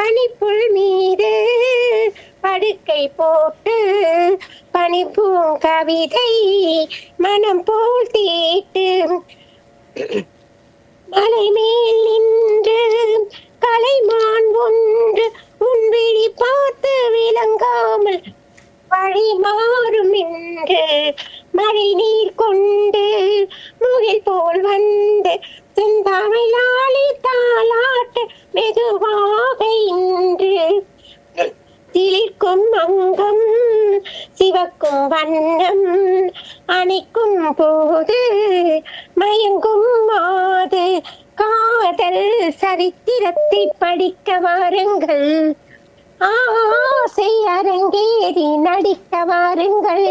பனிப்புல் மீது படுக்கை போட்டு பனிப்பூங் கவிதை மனம் போல் தீட்டு மலை மேல் நின்று கலைமான் ஒன்று உன் விழி பார்த்து விளங்காமல் வழி மாறும் என்று மழை நீர் கொண்டு முகில் போல் வந்து செந்தாமிழாளி தாளாட்டு மெதுவாக இன்று சிலிர்க்கும் அங்கம் சிவக்கும் வண்ணம் அணைக்கும் போது மயங்கும் மாது காதல் சரித்திரத்தை படிக்க வாருங்கள் ஆசை அரங்கேறி நடிக்க வாருங்கள்